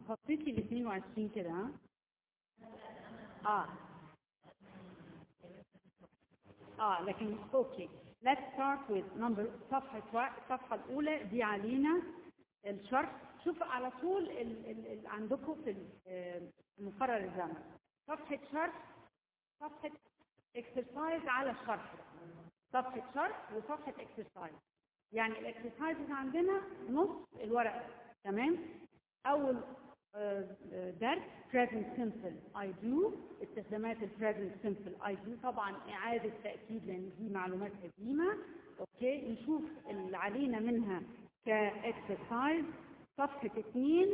خطيت لي ال 22 كده ها اه اه لكن اوكي let's start with number صفحة وا- الصفحة الأولى دي علينا الشرح شوف على طول ال ال ال عندكم في ال- آه، المقرر الزمن صفحة شرح صفحة exercise على الشرح صفحة شرح وصفحة exercise يعني الاكسرسايز عندنا نص الورقة تمام أول آه، آه، درس present simple I do استخدامات ال present simple I do طبعا إعادة تأكيد لأن دي معلومات قديمة أوكي نشوف اللي علينا منها كاكسرسايز صفحة 2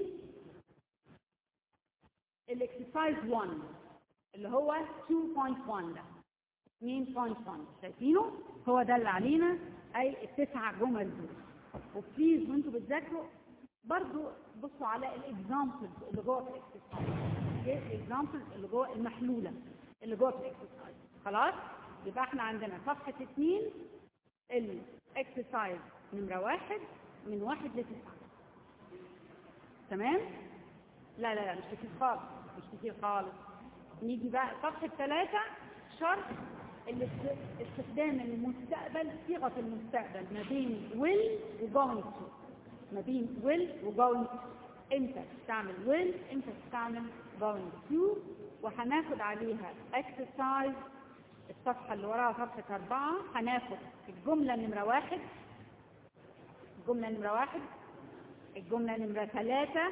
الاكسرسايز 1 اللي هو 2.1 ده 2.1 شايفينه هو ده اللي علينا اي التسع جمل دول وبليز وانتوا بتذاكروا برضو بصوا على الاكزامبلز اللي جوه في الاكسرسايز الاكزامبلز اللي جوه المحلوله اللي جوه في الاكسرسايز خلاص يبقى احنا عندنا صفحه 2 الاكسرسايز نمره واحد من واحد لتسعه تمام لا لا لا مش كتير خالص مش كتير خالص نيجي بقى صفحة ثلاثة شرح الاست- استخدام المستقبل صيغة المستقبل ما بين will و going to ما بين will و going to امتى تستعمل will امتى تستعمل going to وهناخد عليها exercise الصفحة اللي وراها صفحة أربعة هناخد الجملة نمرة واحد الجملة نمرة واحد الجملة نمرة ثلاثة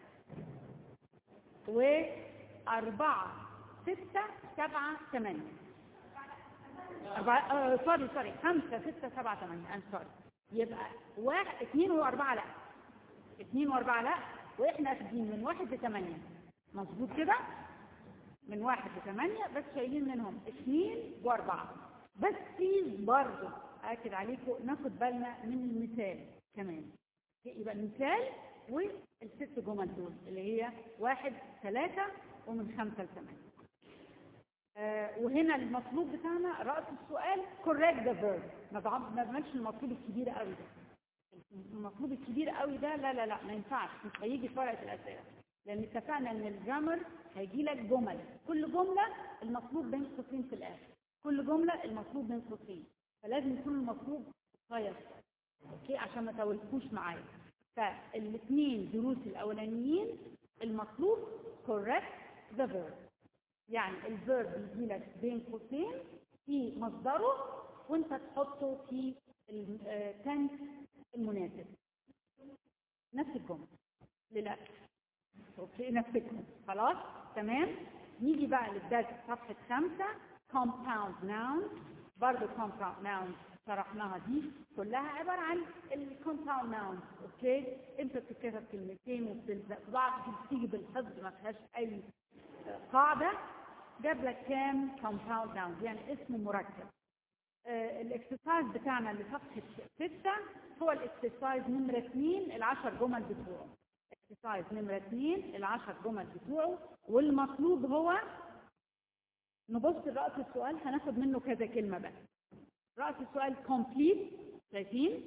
وأربعة ستة سبعة ثمانية أربعة آه سوري سوري خمسة ستة سبعة ثمانية أنا سوري يبقى واحد اثنين وأربعة لا اثنين وأربعة لا وإحنا أخدين من واحد لثمانية مظبوط كده من واحد لثمانية بس شايلين منهم اثنين وأربعة بس في برضه أكد عليكم ناخد بالنا من المثال كمان يبقى المثال والست جمل دول اللي هي واحد ثلاثة ومن خمسة لثمانية آه وهنا المطلوب بتاعنا رأس السؤال correct the verb ما بعم- ما بعملش المطلوب الكبير قوي ده المطلوب الكبير قوي ده لا لا لا ما ينفعش مش هيجي في ورقة الأسئلة لأن اتفقنا إن الجرامر هيجي لك جمل كل جملة المطلوب بين قوسين في الآخر كل جملة المطلوب بين قوسين فلازم يكون المطلوب قصير اوكي عشان ما توهكوش معايا فالاثنين دروس الاولانيين المطلوب correct the verb يعني الفيرب بيجي لك بين قوسين في مصدره وانت تحطه في التنس المناسب نفس الجمله للاسف اوكي نفس الجمله خلاص تمام نيجي بقى للدرس صفحه خمسة compound nouns برضه compound nouns شرحناها دي كلها عبارة عن الكومباوند ناونز اوكي انت بتتكتب كلمتين وبتلزق في بعض دي بتيجي بالحفظ ما فيهاش اي آه، قاعدة جاب لك كام كومباوند ناونز يعني اسم مركب آه، الاكسرسايز بتاعنا اللي صفحة ستة هو الاكسرسايز نمرة اثنين العشر جمل بتوعه اكسرسايز نمرة اثنين العشر جمل بتوعه والمطلوب هو نبص لرأس السؤال هناخد منه كذا كلمة بس رأس السؤال complete شايفين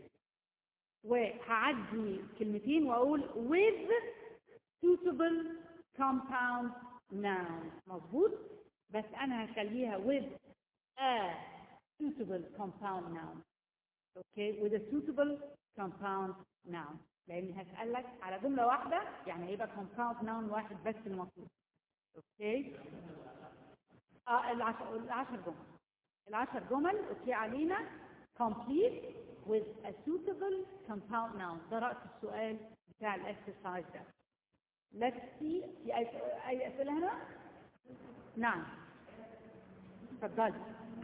وهعدي كلمتين واقول with suitable compound noun مظبوط بس انا هخليها with a suitable compound noun اوكي with a suitable compound noun لاني هسألك على جملة واحدة يعني هيبقى compound noun واحد بس المطلوب اوكي اه العشر العشر جمل العشر جمل اوكي علينا complete with a suitable compound noun ده رأس السؤال بتاع الاكسرسايز ده let's see في اي اي اسئله هنا نعم اتفضلي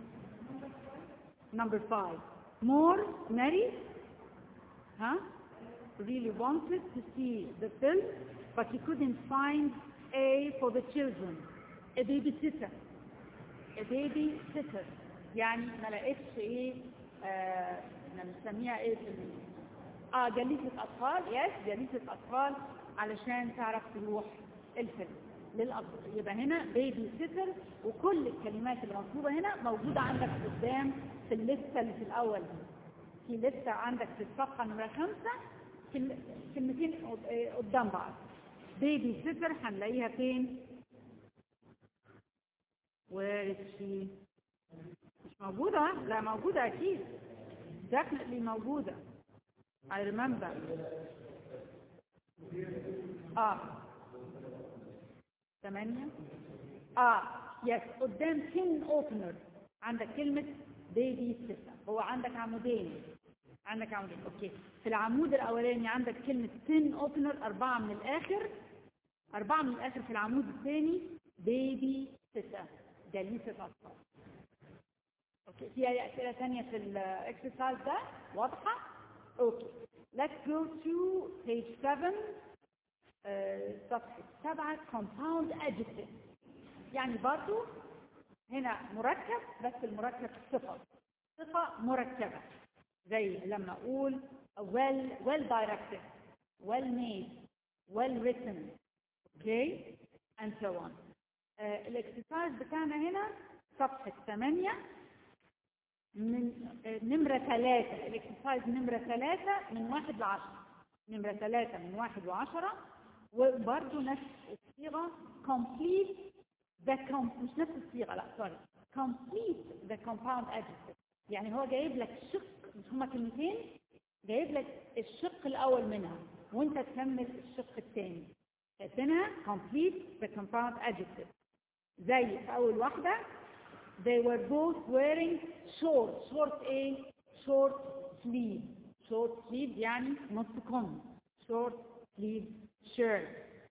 number five more Mary huh really wanted to see the film but he couldn't find a for the children a babysitter a babysitter يعني ما لقيتش ايه آه احنا بنسميها ايه في ال- اه جليسة اطفال يس جليسة اطفال علشان تعرف تروح الفيلم للاطفال يبقى هنا بيبي سيتر وكل الكلمات اللي مطلوبة هنا موجودة عندك قدام في الليستة اللي في الاول دي في لستة عندك في الصفحة نمرة خمسة كل- كلمتين قد- آه، قدام بعض بيبي سيتر هنلاقيها فين where is she مش موجودة لا موجودة أكيد definitely موجودة I remember اه ثمانية اه يس قدام tin opener عندك كلمة بيبي ستة هو عندك عمودين عندك عمودين اوكي في العمود الاولاني عندك كلمة tin opener اربعة من الاخر اربعة من الاخر في العمود الثاني بيبي ستة جليسة اطفال اوكي في اي اسئلة ثانية في الاكسرسايز ده واضحة اوكي let's go to page 7 آه، صفحة 7 compound adjective يعني برضو هنا مركب بس المركب صفة صفة مركبة زي لما أقول well well directed well made well written okay and so on آه، الاكسرسايز بتاعنا هنا صفحة 8 من آه، نمرة ثلاثة الاكسرسايز نمرة ثلاثة من واحد لعشرة نمرة ثلاثة من واحد وعشرة وبرضه نفس الصيغة complete the com مش نفس الصيغة لا سوري complete the compound adjective يعني هو جايب لك شق مش هما كلمتين جايب لك الشق الأول منها وانت تكمل الشق الثاني شايفينها complete the compound adjective زي في أول واحدة they were both wearing short short ايه short sleeve short sleeve يعني نص كم short sleeve shirt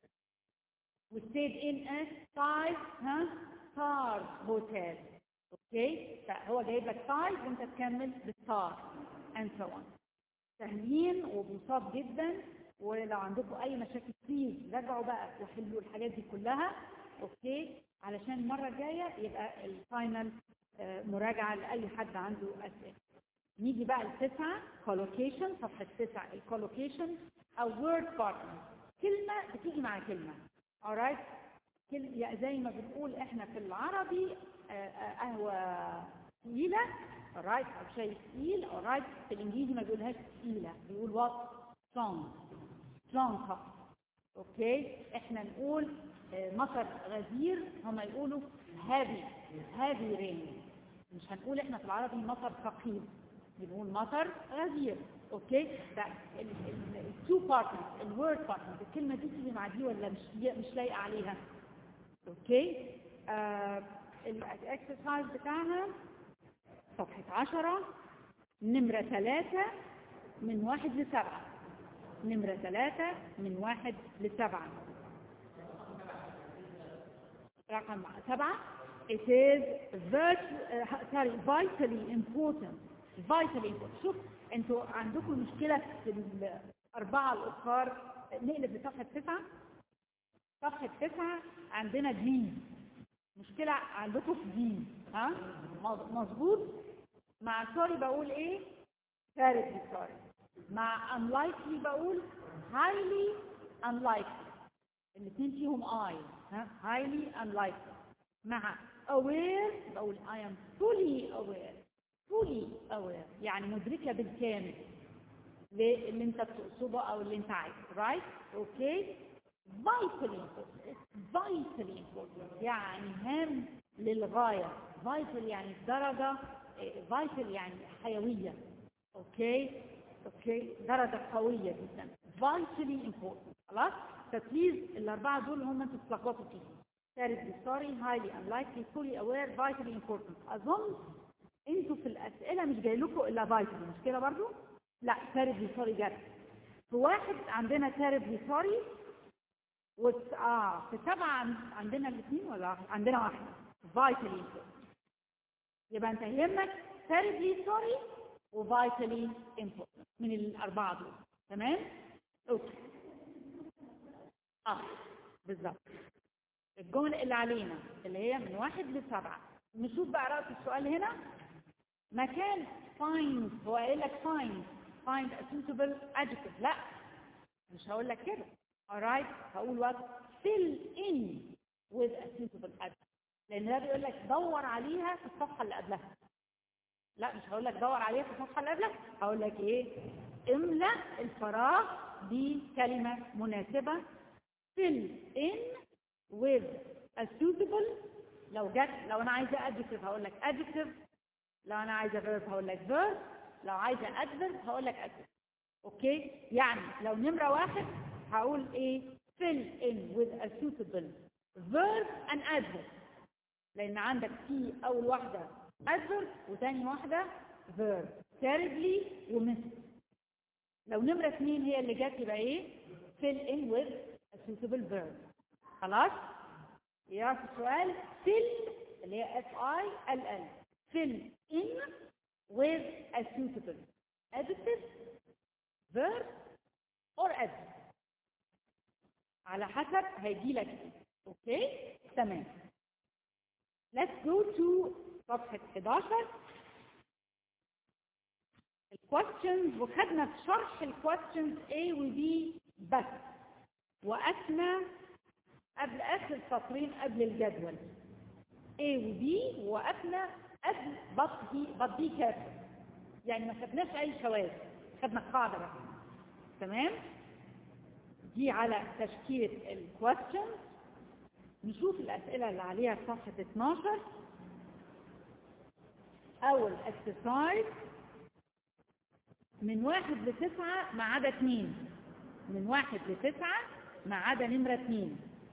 we stayed in a five ها star hotel اوكي فهو جايب لك five وانت تكمل بالستار and so on سهلين وبساط جدا ولو عندكم اي مشاكل بليز راجعوا بقى وحلوا الحاجات دي كلها اوكي علشان المره الجايه يبقى الفاينل آه، مراجعه لاي حد عنده اسئله نيجي بقى لتسعه كولوكيشن صفحه تسعه الكولوكيشن او وورد بارتنر كلمه بتيجي مع كلمه alright كل يا زي ما بنقول احنا في العربي آه، آه، قهوه تقيله alright او شاي تقيل alright في الانجليزي ما بيقولهاش تقيله بيقول وات strong strong cup اوكي احنا نقول آه، مطر غزير هم يقولوا هابي هابي رين مش هنقول احنا في العربي مطر ثقيل بنقول مطر غزير اوكي ده التو بارتنرز الورد بارتنرز الكلمه دي تيجي مع دي ولا مش مش لايقه عليها اوكي آه الاكسرسايز بتاعها صفحه 10 نمره 3 من واحد لسبعه نمرة ثلاثة من واحد لسبعة رقم سبعة it is virt- uh, sorry, vitally important vitally important شوف انتوا عندكم مشكلة في الأربعة الأخر نقلب لصفحة تسعة صفحة تسعة عندنا دي مشكلة عندكم في دي ها مظ- مظبوط مع سوري بقول ايه ثالث سوري مع unlikely بقول highly unlikely الاثنين فيهم I ها highly unlikely مع aware بقول I am fully aware fully aware يعني مدركة بالكامل اللي انت بتقصده او اللي انت عايزه right اوكي vitally important It's vitally important يعني هام للغاية vital يعني درجة إيه، vital يعني حيوية اوكي اوكي درجة قوية جدا vitally important خلاص فبليز الأربعة دول هم انتوا تتلخبطوا فيهم ثالث sorry highly unlikely fully aware vitally important أظن انتوا في الأسئلة مش جاي لكم إلا vitally مش كده برضو؟ لا terribly sorry جت في واحد عندنا terribly sorry وت... اه في سبعة عن- عندنا الاثنين ولا واحد؟ عندنا واحدة vitally important يبقى انت يهمك terribly sorry وفيتالي important من الأربعة دول تمام؟ أوكي اه بالظبط الجمل اللي علينا اللي هي من واحد لسبعة نشوف بقى رأس السؤال هنا مكان find هو قايل لك find find a suitable adjective لا مش هقول لك كده alright هقول what fill in with a suitable adjective لأن ده بيقول لك دور عليها في الصفحة اللي قبلها لا مش هقول لك دور عليها في الصفحة اللي قبلها هقول لك ايه املأ الفراغ بكلمة مناسبة fill in with a suitable لو جت لو انا عايزه adjective هقول لك adjective لو انا عايزه verb هقول لك verb لو عايزه adverb هقول لك adverb اوكي يعني لو نمره واحد هقول ايه fill in with a suitable verb and adverb لان عندك في اول واحده adverb وثاني واحده verb terribly ومثل لو نمرة اثنين هي اللي جت يبقى ايه fill in with a suitable verb خلاص يعرف السؤال fill اللي هي f i l l fill in with a suitable adjective verb or adjective على حسب هيجي لك ايه اوكي تمام let's go to صفحة 11 الكويستشنز وخدنا في شرح الكويستشنز A و B بس وقفنا قبل آخر سطرين قبل الجدول A و B وقفنا قبل بط دي بط دي كافر يعني ما خدناش أي شواذ خدنا القاعدة بس تمام دي على تشكيلة الكويستشنز نشوف الأسئلة اللي عليها في صفحة 12 أول exercise من واحد لتسعة ما عدا اتنين من واحد لتسعة ما عدا نمرة اتنين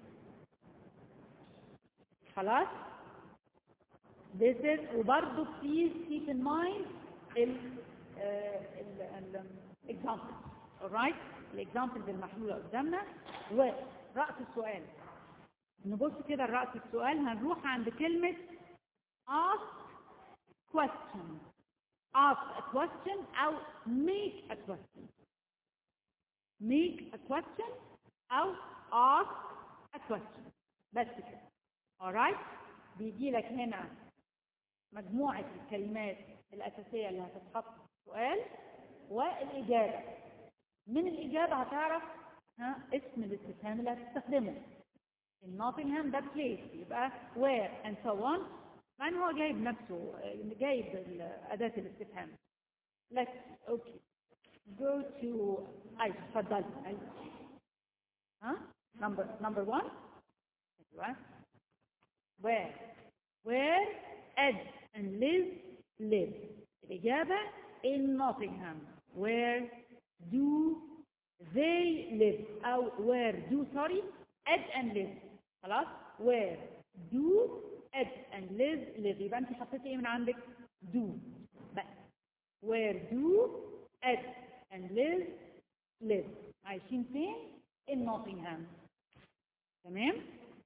خلاص This is وبرضه please keep in mind ال ال ال example alright الاكزامبلز المحلولة قدامنا ورأس السؤال نبص كده لرأس السؤال هنروح عند كلمة ask question ask a question أو make a question make a question أو ask a question بس كده alright بيجي لك هنا مجموعة الكلمات الأساسية اللي هتتحط في السؤال والإجابة من الإجابة هتعرف ها اسم الاستفهام اللي هتستخدمه in Nottingham ده place يبقى where and so on مع ان هو جايب نفسه جايب أداة الاستفهام let's okay go to أي تفضل أي ها number number one أيوة where where Ed and Liz live الإجابة in Nottingham where do they live أو where do sorry Ed and Liz خلاص where do Ed and Liz live يبقى انت حطيتي ايه من عندك do بس where do Ed and Liz live عايشين فين in Nottingham تمام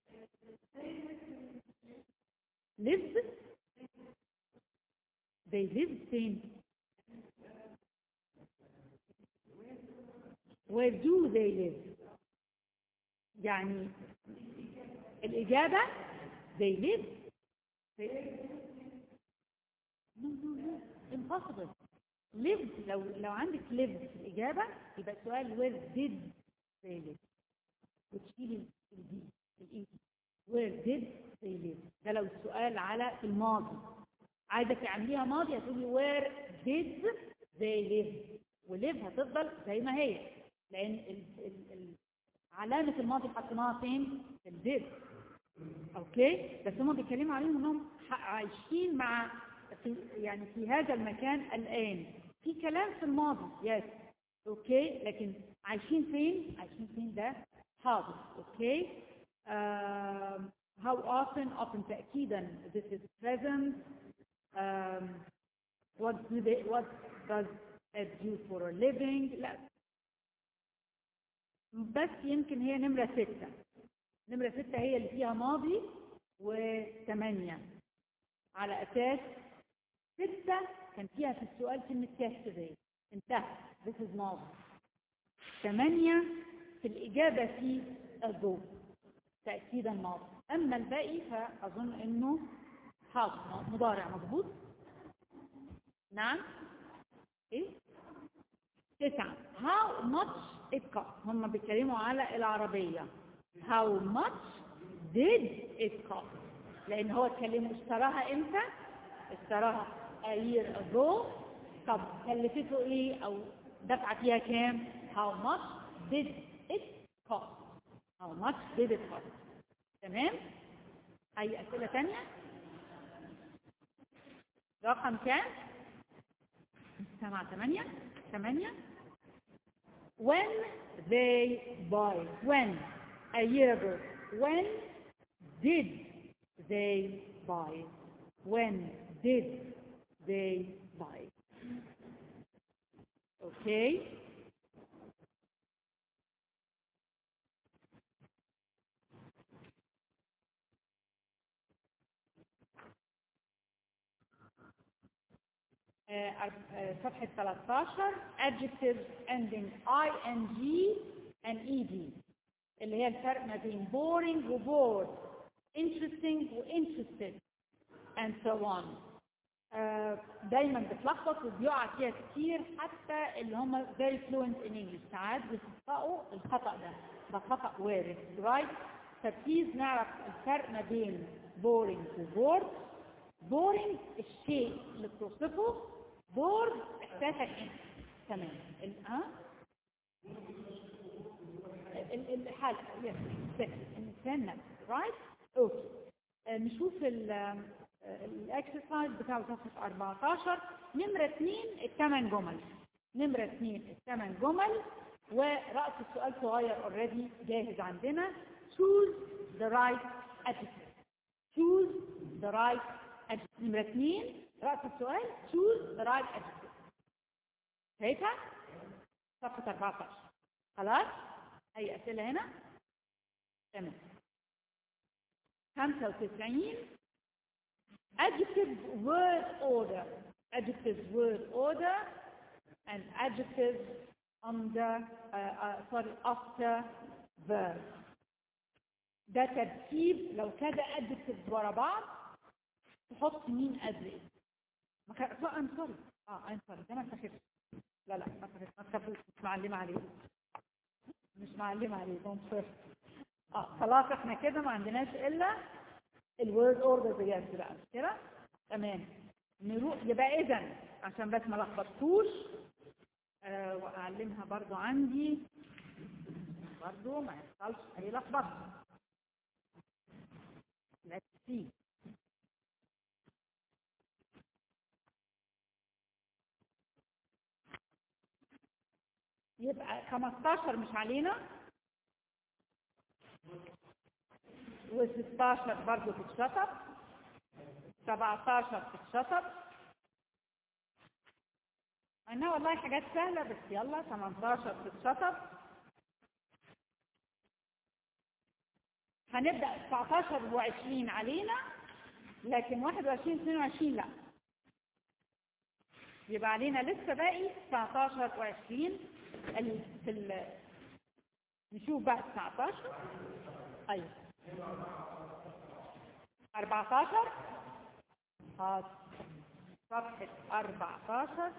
live they live فين where do they live يعني الإجابة they live they... no no no impossible live لو لو عندك live في الإجابة يبقى السؤال where did they live وتشيلي الدي الإي where did they live ده لو السؤال على الماضي عايزة تعمليها ماضي هتقولي where did they live وليف هتفضل زي ما هي لأن ال ال ال علامة الماضي حطيناها فين؟ في الديد اوكي بس هم بيتكلموا عليهم انهم عايشين مع في يعني في هذا المكان الان في كلام في الماضي يس اوكي لكن عايشين فين عايشين فين ده حاضر اوكي um, how often often تأكيدا this is present um, what do they what does it do for a living لا بس يمكن هي نمرة ستة نمرة ستة هي اللي فيها ماضي وثمانية على أساس ستة كان فيها في السؤال كلمة yesterday انتهى this is ماضي ثمانية في الإجابة في ago تأكيدا ماضي أما الباقي فأظن أنه حاضر مضارع مضبوط نعم إيه تسعة how much it cost هم بيتكلموا على العربية how much did it cost لأن هو اتكلموا اشتراها امتى اشتراها a year ago طب كلفته ايه او دفع فيها كام how much did it cost how much did it cost تمام اي اسئله ثانيه رقم كام سبعة ثمانية ثمانية when they buy when a year ago when did they buy when did they buy okay آه، أرب- آه، صفحة 13 adjectives ending ing and ed اللي هي الفرق ما بين boring و bored interesting و interested and so on آه، دايما بتلخبط وبيقع فيها كتير حتى اللي هم very fluent in English ساعات بيخطئوا الخطأ ده ده خطأ وارد right فبليز نعرف الفرق ما بين boring و bored boring الشيء اللي بتوصفه bored احساسك انت تمام ال- ها ال- الحالة يس الإنسان نفسه رايت اوكي آه، نشوف الاكسرسايز بتاع صفحة 14 نمرة 2 الثمان جمل نمرة 2 الثمان جمل ورأس السؤال صغير اوريدي جاهز عندنا choose the right adjective choose the right adjective نمرة 2 رأس السؤال choose the right adjective شايفها؟ صفحة 14 خلاص؟ أي أسئلة هنا؟ تمام 95 adjective word order adjective word order and adjective under uh, uh, sorry after verb ده ترتيب لو كذا adjectives ورا بعض تحط مين قبل ايه ما كان I'm sorry اه I'm sorry ده ما تخافش لا لا ما تخافش ما تخافش مش معلمة عليه مش معلمة عليه don't fear اه خلاص احنا كده ما عندناش الا الورد اوردر بجد بقى مش كده تمام نروح يبقى اذا عشان بس ما لخبطتوش آه واعلمها برضو عندي برضو ما يحصلش اي لخبطه let's see يبقى 15 مش علينا و16 برضه تتشطب 17 تتشطب انا والله حاجات سهلة بس يلا 18 تتشطب هنبدأ 19 و20 علينا لكن 21 22 لا يبقى علينا لسه باقي 19 و20 ال... في ال... نشوف بقى 19 ايوه 14 حاضر صفحة 14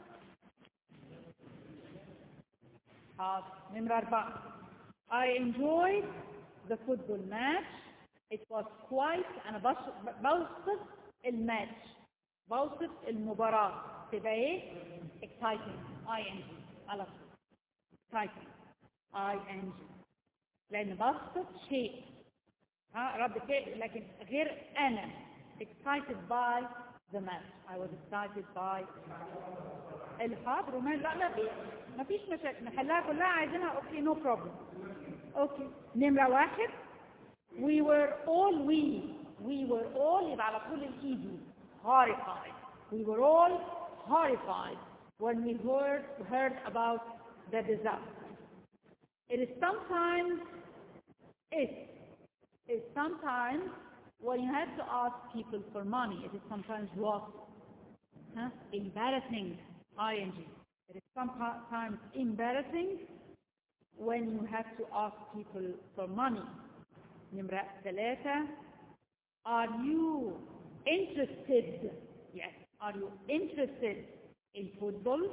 حاضر نمرة أربعة I enjoyed the football match it was quite أنا بش- بوصف الماتش بوصف المباراة تبقى ايه exciting ing على طول exciting ing لأن بوصف شيء ها رد فعل لكن غير أنا excited by the match I was excited by الحاضر وما لا لا في ما فيش مشاكل نحلها كلها عايزينها اوكي نو بروبلم اوكي نمرة واحد we were all we we were all يبقى على طول الايدي horrified we were all horrified when we heard heard about the disaster it is sometimes it is sometimes when you have to ask people for money it is sometimes what huh? embarrassing ing it is sometimes embarrassing when you have to ask people for money نمرة ثلاثة are you interested yes are you interested in football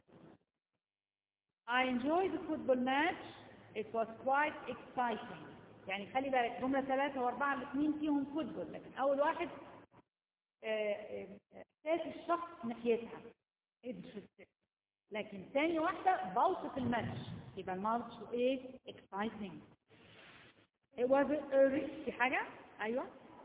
I enjoyed the football match it was quite exciting يعني خلي بالك جملة ثلاثة وأربعة الاثنين فيهم فوتبول لكن أول واحد آه، آه، إحساس الشخص ناحيتها interested لكن ثاني واحدة بوصف الماتش يبقى الماتش ايه exciting it was a في حاجة أيوة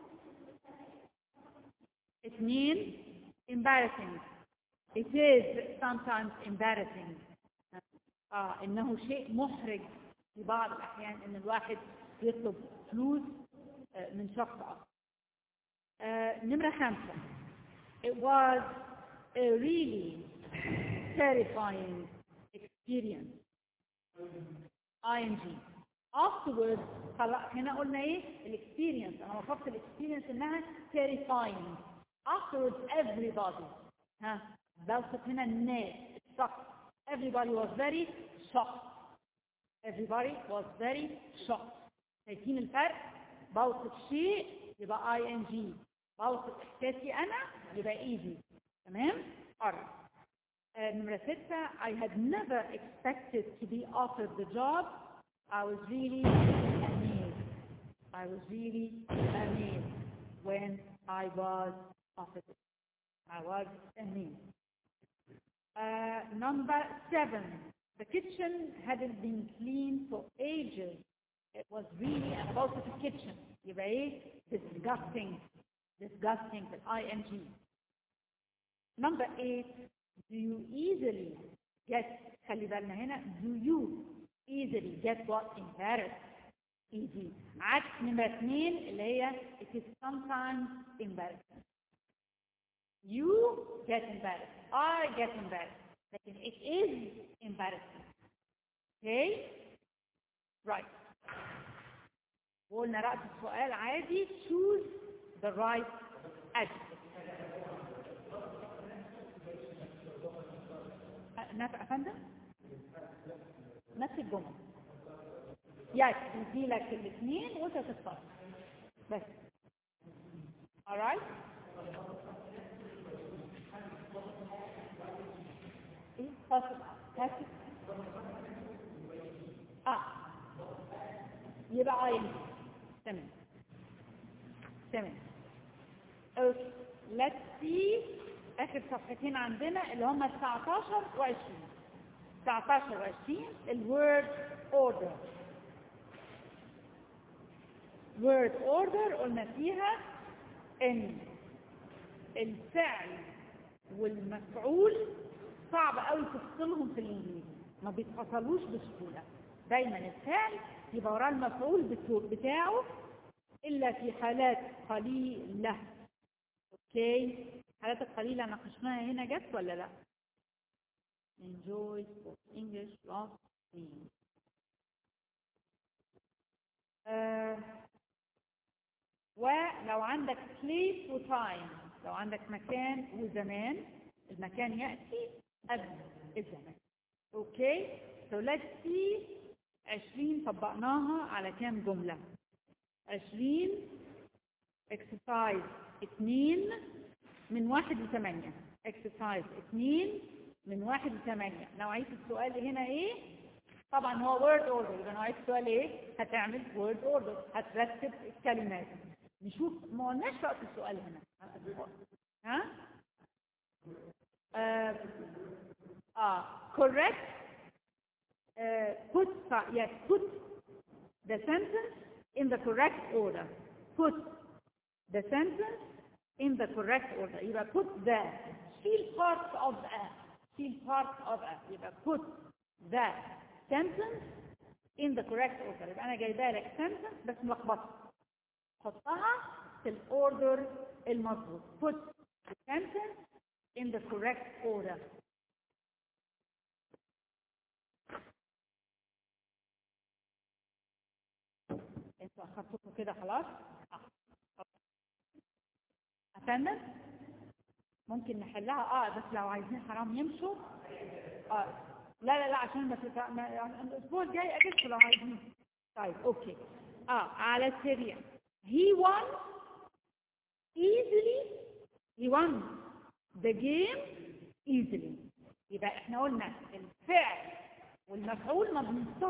اثنين embarrassing it is sometimes embarrassing آه إنه شيء محرج في بعض الأحيان إن الواحد يطلب فلوس آه، من شخص آخر آه، نمرة خمسة it was a really terrifying experience ing afterwards خلاص هنا قلنا ايه الاكسبيرينس انا وصفت الاكسبيرينس انها terrifying afterwards everybody ها بوصف هنا الناس الشخص everybody was very shocked everybody was very shocked شايفين الفرق بوصف شيء يبقى ing بوصف احساسي انا يبقى easy تمام alright Uh, number ستة I had never expected to be offered the job I was really amazed I was really amazed when I was offered it I was amazed uh, number seven the kitchen hadn't been cleaned for ages it was really about the kitchen يبقى ايه disgusting disgusting the ing number eight do you easily get خلي بالنا هنا do you easily get what embarrassed easy عكس نمرة اثنين اللي هي it is sometimes embarrassing you get embarrassed I get embarrassed لكن it is embarrassing okay right وقلنا رأس السؤال عادي choose the right adjective نافع أفندم نفس الجملة يس يدي لك الاثنين وانت تختار بس alright ايه فاصل فاصل اه يبقى عين تمام تمام اوكي let's see اخر صفحتين عندنا اللي هم 19 و20 19 و20 الوورد اوردر word order قلنا فيها ان الفعل والمفعول صعب قوي تفصلهم في الانجليزي ما بيتفصلوش بسهوله دايما الفعل يبقى وراه المفعول بتاعه الا في حالات قليله اوكي الحالات القليله ناقشناها هنا جت ولا لا enjoy English last thing آه ولو عندك place وتايم لو عندك مكان وزمان المكان يأتي قبل الزمان اوكي so let's see 20 طبقناها على كام جملة 20 exercise 2 من واحد لثمانية exercise 2 من واحد لثمانية نوعية السؤال هنا ايه طبعا هو word order يبقى نوعية السؤال ايه هتعمل word order هترتب الكلمات نشوف ما قلناش رأس السؤال هنا ها آه, آه. correct uh, put yes put the sentence in the correct order put the sentence in the correct order يبقى put the feel part of a feel part of a يبقى put the sentence in the correct order يبقى انا جايبه لك sentence بس ملخبطه حطها في الاوردر المظبوط put the sentence in the correct order انتوا اخدتوا كده خلاص افندم ممكن نحلها اه بس لو عايزين حرام يمشوا اه لا لا لا عشان بس الاسبوع الجاي اجلس لو عايزين طيب اوكي اه على السريع he won easily he won the game easily يبقى احنا قلنا الفعل والمفعول ما بنصدق